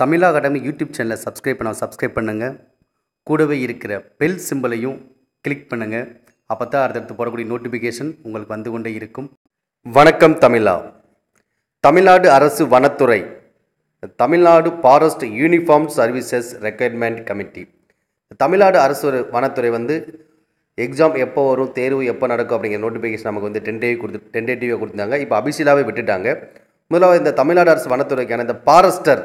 தமிழா academy YouTube சேனலை subscribe பண்ண சப்ஸ்கிரைப் பண்ணுங்கள் கூடவே இருக்கிற பெல் சிம்பலையும் கிளிக் பண்ணுங்கள் அப்போ தான் அடுத்தடுத்து போடக்கூடிய நோட்டிஃபிகேஷன் உங்களுக்கு வந்து கொண்டே இருக்கும் வணக்கம் தமிழா தமிழ்நாடு அரசு வனத்துறை Tamil Nadu forest uniform services recruitment committee Tamil Nadu அரசு ஒரு வனத்துறை வந்து எக்ஸாம் எப்போ வரும் தேர்வு எப்போ நடக்கும் அப்படிங்கிற நோட்டிஃபிகேஷன் நமக்கு வந்து டென்டேட்டிவ் கொடுத்து டென்டேட்டிவாக கொடுத்தாங்க இப்போ அபிஷியலாகவே விட்டுட்டாங்க முதலாவது இந்த தமிழ்நாடு அரசு வனத்துறைக்கான இந்த ஃபாரஸ்டர்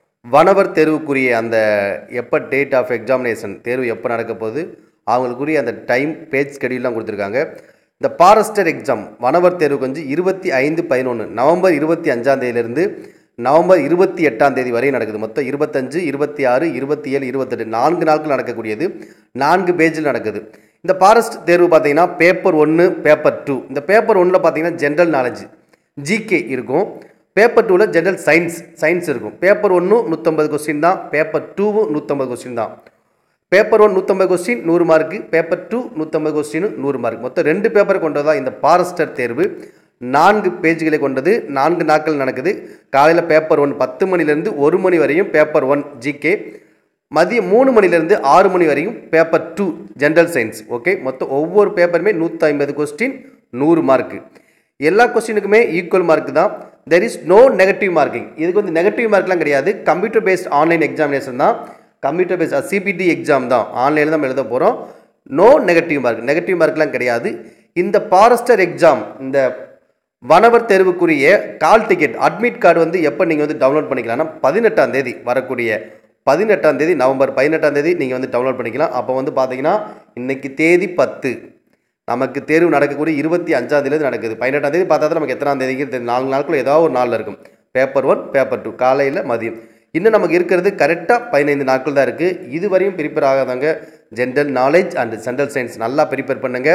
வனவர் தேர்வுக்குரிய அந்த எப்போ டேட் ஆஃப் எக்ஸாமினேஷன் தேர்வு எப்போ நடக்க போகுது அவங்களுக்குரிய அந்த டைம் பேஜ் ஸ்கெடியூல்லாம் கொடுத்துருக்காங்க இந்த ஃபாரஸ்டர் எக்ஸாம் வனவர் தேர்வுக்கு வந்து இருபத்தி ஐந்து பதினொன்று நவம்பர் இருபத்தி அஞ்சாம் தேதியிலிருந்து நவம்பர் இருபத்தி எட்டாம் தேதி வரை நடக்குது மொத்தம் இருபத்தஞ்சு இருபத்தி ஆறு இருபத்தி ஏழு இருபத்தெட்டு நான்கு நாட்கள் நடக்கக்கூடியது நான்கு பேஜில் நடக்குது இந்த ஃபாரஸ்ட் தேர்வு பார்த்தீங்கன்னா பேப்பர் ஒன்று பேப்பர் டூ இந்த பேப்பர் ஒன்றில் பார்த்தீங்கன்னா ஜென்ரல் நாலேஜ் ஜிகே இருக்கும் பேப்பர் டூவில் ஜென்ரல் சயின்ஸ் சயின்ஸ் இருக்கும் பேப்பர் ஒன்றும் நூற்றம்பது கொஸ்டின் தான் பேப்பர் டூவும் நூற்றம்பது கொஸ்டின் தான் பேப்பர் ஒன் நூற்றம்பது கொஸ்டின் நூறு மார்க்கு பேப்பர் டூ நூற்றம்பது கொஸ்டின் நூறு மார்க் மொத்தம் ரெண்டு பேப்பர் கொண்டது தான் இந்த ஃபாரஸ்டர் தேர்வு நான்கு பேஜ்களை கொண்டது நான்கு நாட்கள் நடக்குது காலையில் பேப்பர் ஒன் பத்து மணிலேருந்து ஒரு மணி வரையும் பேப்பர் ஒன் ஜிகே மதியம் மூணு மணிலேருந்து ஆறு மணி வரையும் paper two general science okay மொத்தம் ஒவ்வொரு பேப்பருமே நூற்றி ஐம்பது கொஸ்டின் நூறு மார்க்கு எல்லா கொஸ்டினுக்குமே ஈக்குவல் மார்க் தான் there is no negative marking இதுக்கு வந்து நெகட்டிவ் மார்க்லாம் கிடையாது கம்ப்யூட்டர் பேஸ்ட் ஆன்லைன் எக்ஸாமினேஷன் தான் கம்ப்யூட்டர் பேஸ்ட் சிபிடி எக்ஸாம் தான் ஆன்லைனில் தான் எழுத போகிறோம் நோ நெகட்டிவ் மார்க் நெகட்டிவ் மார்க்லாம் கிடையாது இந்த ஃபாரஸ்டர் எக்ஸாம் இந்த வனவர் தேர்வுக்குரிய கால் டிக்கெட் அட்மிட் கார்டு வந்து எப்போ நீங்கள் வந்து டவுன்லோட் பண்ணிக்கலாம்னா பதினெட்டாம் தேதி வரக்கூடிய பதினெட்டாம் தேதி நவம்பர் பதினெட்டாம் தேதி நீங்கள் வந்து டவுன்லோட் பண்ணிக்கலாம் அப்போ வந்து பார்த்தீங்கன்னா இன்னைக்கு தேதி பத்து நமக்கு தேர்வு நடக்கக்கூடிய இருபத்தி அஞ்சாம் தேதி நடக்குது பதினெட்டாம் தேதி பார்த்தா தான் நமக்கு எத்தனாம் தேதிக்கு தெரியும். நாலு நாட்கள் ஏதாவது ஒரு நாளில் இருக்கும் பேப்பர் ஒன் பேப்பர் டூ காலையில் மதியம் இன்னும் நமக்கு இருக்கிறது கரெக்டாக பதினைந்து நாட்கள் தான் இருக்குது இதுவரையும் ப்ரிப்பேர் ஆகாதவங்க general knowledge and general science நல்லா ப்ரிப்பேர் பண்ணுங்கள்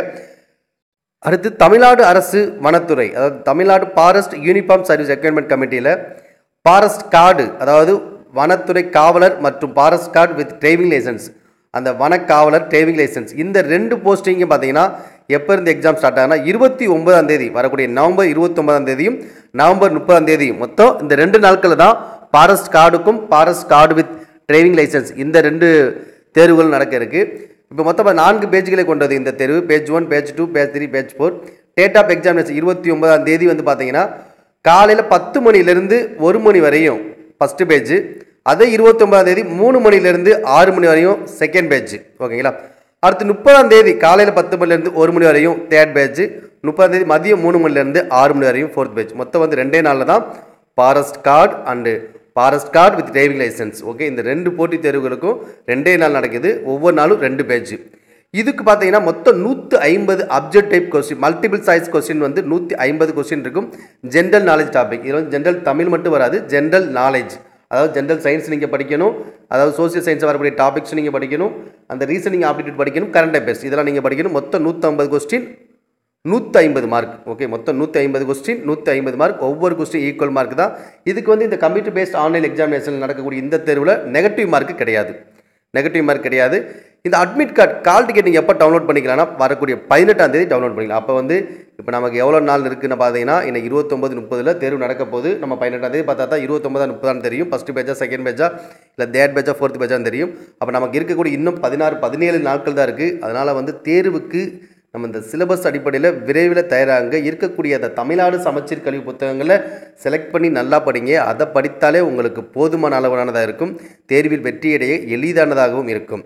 அடுத்து தமிழ்நாடு அரசு வனத்துறை அதாவது Tamil Nadu forest uniform service recruitment கமிட்டியில் ஃபாரஸ்ட் கார்டு அதாவது வனத்துறை காவலர் மற்றும் forest guard with driving license அந்த வனக்காவலர் டிரைவிங் லைசன்ஸ் இந்த ரெண்டு போஸ்டிங்கும் பார்த்தீங்கன்னா எப்போ இருந்து எக்ஸாம் ஸ்டார்ட் ஆகுனா இருபத்தி ஒன்பதாம் தேதி வரக்கூடிய நவம்பர் இருபத்தொன்பதாம் தேதியும் நவம்பர் முப்பதாம் தேதியும் மொத்தம் இந்த ரெண்டு நாட்களில் தான் ஃபாரஸ்ட் கார்டுக்கும் forest guard with driving license இந்த ரெண்டு தேர்வுகள் நடக்க இருக்கு இப்போ மொத்தமாக நான்கு பேஜ்களை கொண்டது இந்த தேர்வு page one page two page three page four date of examination இருபத்தி ஒன்பதாம் தேதி வந்து பார்த்தீங்கன்னா காலையில் பத்து மணிலேருந்து ஒரு மணி வரையும் ஃபஸ்ட்டு பேஜ் அதே இருபத்தொன்பதாம் தேதி மூணு மணிலேருந்து ஆறு மணி வரையும் செகண்ட் பேஜ் ஓகேங்களா அடுத்து முப்பதாம் தேதி காலையில் பத்து மணிலேருந்து ஒரு மணி வரையும் தேர்ட் பேஜ் முப்பதாம் தேதி மதியம் மூணு மணிலேருந்து ஆறு மணி வரையும் ஃபோர்த் பேஜ் மொத்தம் வந்து ரெண்டே நாளில் தான் forest guard and forest guard with driving license okay இந்த ரெண்டு போட்டித் தேர்வுகளுக்கும் ரெண்டே நாள் நடக்குது ஒவ்வொரு நாளும் ரெண்டு பேஜ் இதுக்கு பார்த்தீங்கன்னா மொத்தம் நூற்றி ஐம்பது object type question multiple choice question வந்து நூற்றி ஐம்பது கொஸ்டின் இருக்கும் ஜென்ரல் நாலேஜ் டாபிக் இதில் வந்து ஜென்ரல் தமிழ் மட்டும் வராது ஜென்ரல் நாலேஜ் அதாவது ஜென்ரல் சயின்ஸ் நீங்கள் படிக்கணும் அதாவது சோசியல் சயின்ஸ் வரக்கூடிய டாபிக்ஸ் நீங்கள் படிக்கணும் அந்த ரீசனிங் ஆப்டிடியூட் படிக்கணும் கரண்ட் அஃபேர்ஸ் இதெல்லாம் நீங்கள் படிக்கணும் மொத்தம் நூற்றம்பது கொஸ்டின் நூற்றி ஐம்பது மார்க் ஓகே மொத்தம் நூற்றி ஐம்பது கொஸ்டின் நூற்றி ஐம்பது மார்க் ஒவ்வொரு கொஸ்டின் ஈக்குவல் மார்க் தான் இதுக்கு வந்து இந்த கம்ப்யூட்டர் பேஸ்ட் ஆன்லைன் எக்ஸாமினேஷன் நடக்கக்கூடிய இந்த தேர்வில் நெகட்டிவ் மார்க் கிடையாது நெகட்டிவ் மார்க் கிடையாது இந்த அட்மிட் கார்டு கால் டிக்கெட் நீங்கள் எப்போ டவுன்லோட் பண்ணிக்கலாம்னா வரக்கூடிய பதினெட்டாம் தேதி டவுன்லோட் பண்ணிக்கலாம் அப்போ வந்து இப்போ நமக்கு எவ்வளோ நாள் இருக்குன்னு பார்த்தீங்கன்னா இன்னைக்கு இருபத்தொம்பது முப்பதில் தேர்வு நடக்க போது நம்ம பதினெட்டாம் தேதி பார்த்தா தான் இருபத்தொம்பதாம் முப்பதாம் தெரியும் ஃபஸ்ட்டு பேஜா செகண்ட் பேஜா இல்லை தேர்ட் பேஜா ஃபோர்த் பேஜான்னு தெரியும் அப்போ நமக்கு இருக்கக்கூடிய இன்னும் பதினாறு பதினேழு நாட்கள் தான் இருக்குது அதனால் வந்து தேர்வுக்கு நம்ம இந்த சிலபஸ் அடிப்படையில் விரைவில் தயாராகுங்க இருக்கக்கூடிய அந்த தமிழ்நாடு சமச்சீர் கல்வி புத்தகங்களை செலக்ட் பண்ணி நல்லா படிங்க அதை படித்தாலே உங்களுக்கு போதுமான அளவானதாக இருக்கும் தேர்வில் வெற்றியடைய எளிதானதாகவும் இருக்கும்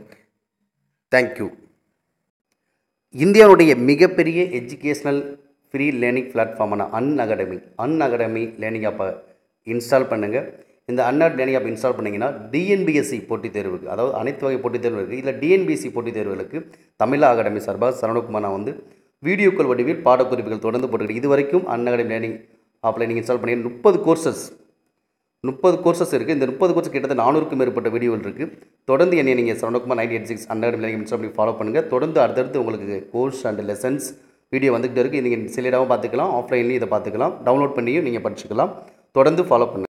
தேங்க்யூ இந்தியாவுடைய மிகப்பெரிய எஜுகேஷ்னல் ஃப்ரீ லேர்னிங் பிளாட்ஃபார்மான Unacademy Unacademy learning ஆப்பை இன்ஸ்டால் பண்ணுங்கள் இந்த அன்னாட் லேர்னிங் ஆப் இன்ஸ்டால் பண்ணிங்கன்னா டிஎன்பிஎஸ்சி போட்டித் தேர்வுக்கு அதாவது அனைத்து வகை போட்டித் தேர்வு இருக்குது இல்லை டிஎன்பிஎஸ்சி போட்டித் தேர்வுகளுக்கு தமிழா அகாடமி சார்பாக சரவணகுமார் நான் வந்து வீடியோக்கள் வடிவில் பாடக்குறிப்புகள் தொடர்ந்து போட்டுக்கிட்டு இது வரைக்கும் அன் அகாடமி லேர்னிங் ஆப்பில் நீங்கள் இன்ஸ்டால் பண்ணி முப்பது கோர்சஸ் முப்பது கோர்சஸ் இருக்குது இந்த முப்பது கோர்ஸ் கிட்டத்தட்ட நானூறுக்கும் மேற்பட்ட வீடியோகள் இருக்குது தொடர்ந்து என்னை நீங்கள் Saravanakumar nine eight six Unacademy learning install பண்ணி ஃபாலோ பண்ணுங்கள் தொடர்ந்து அடுத்தடுத்து உங்களுக்கு கோர்ஸ் அண்ட் லெசன்ஸ் வீடியோ வந்துகிட்டு இருக்குது நீங்கள் சிலிடாகவும் பார்த்துக்கலாம் ஆஃப்லைன்லையும் இதை பார்த்துக்கலாம் டவுன்லோட் பண்ணியும் நீங்கள் படிச்சுக்கலாம் தொடர்ந்து ஃபாலோ பண்ணுங்கள்